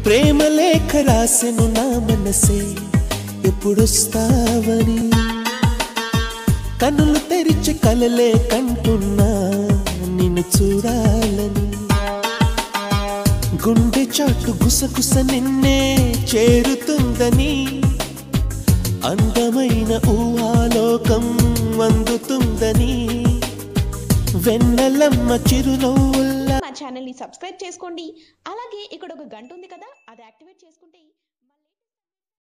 ప్రేమ లేఖ రాసెను నా మనసే ఎప్పుడొస్తావని కనులు తెరిచి కలలే కంటున్నా నిన్ను చూడాలని గుండె చాటు గుసగుస నిన్నే చేరుతుందని అందమైన ఊహాలోకం అందుతుందని వెన్నెలమ్మ చిరునవ్వుల్లా మా ఛానల్ని సబ్స్క్రైబ్ చేసుకోండి అలాగే ఇక్కడ ఒక గంట ఉంది కదా అది యాక్టివేట్ చేసుకుంటే